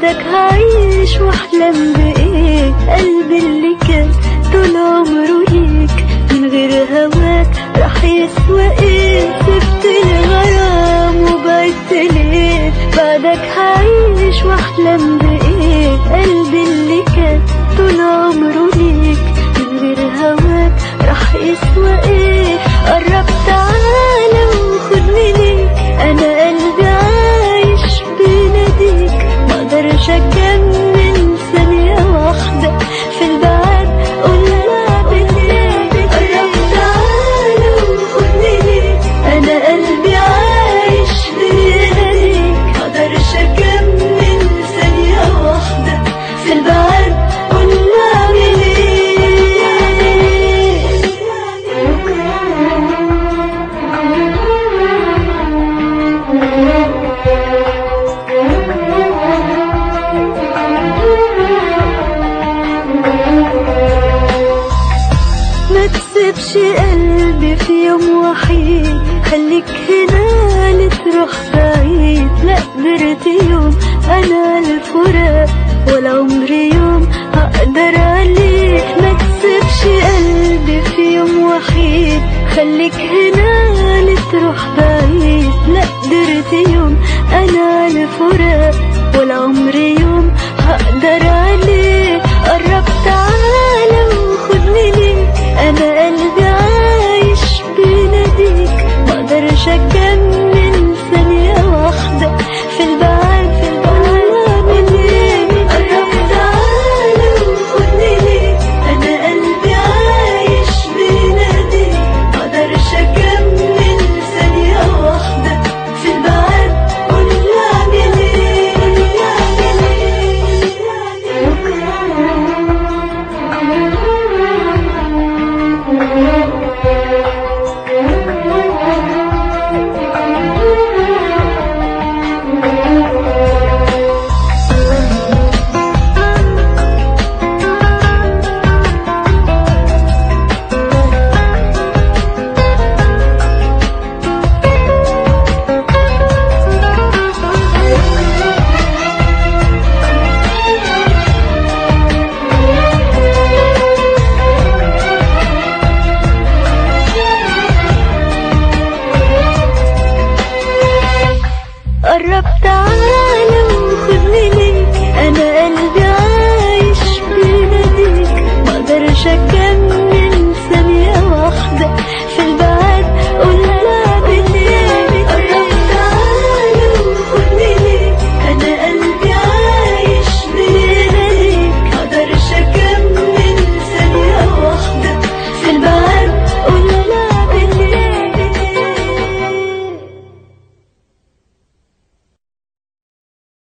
بعدك هعيش واحلم بايه قلبي اللي كان طول عمره ليك من غير هواك راح يسوى ايه سبت الغرام وبعدت ليه بعدك هعيش واحلم بايه قلبي اللي كان طول عمره ليك من غير هواك راح يسوى ايه قرب تعالى وخدني ليك انا قلبي عايش بيناديك مقدرش اكمل ثانية واحدة في البعد قولها بالليل قرب تعالى وخدني ليك انا قلبي عايش بيناديك مقدرش اكمل ثانية واحدة في البعد قولها ما تسيبش قلبي في يوم وحيد خليك هنا لتروح بعيد لا قدرت يوم انا الفراق ولا عمري يوم هقدر عليك ما تسيبش قلبي في يوم وحيد خليك هنا لتروح بعيد لا قدرت يوم انا الفراق ولا عمري يوم هقدر عليك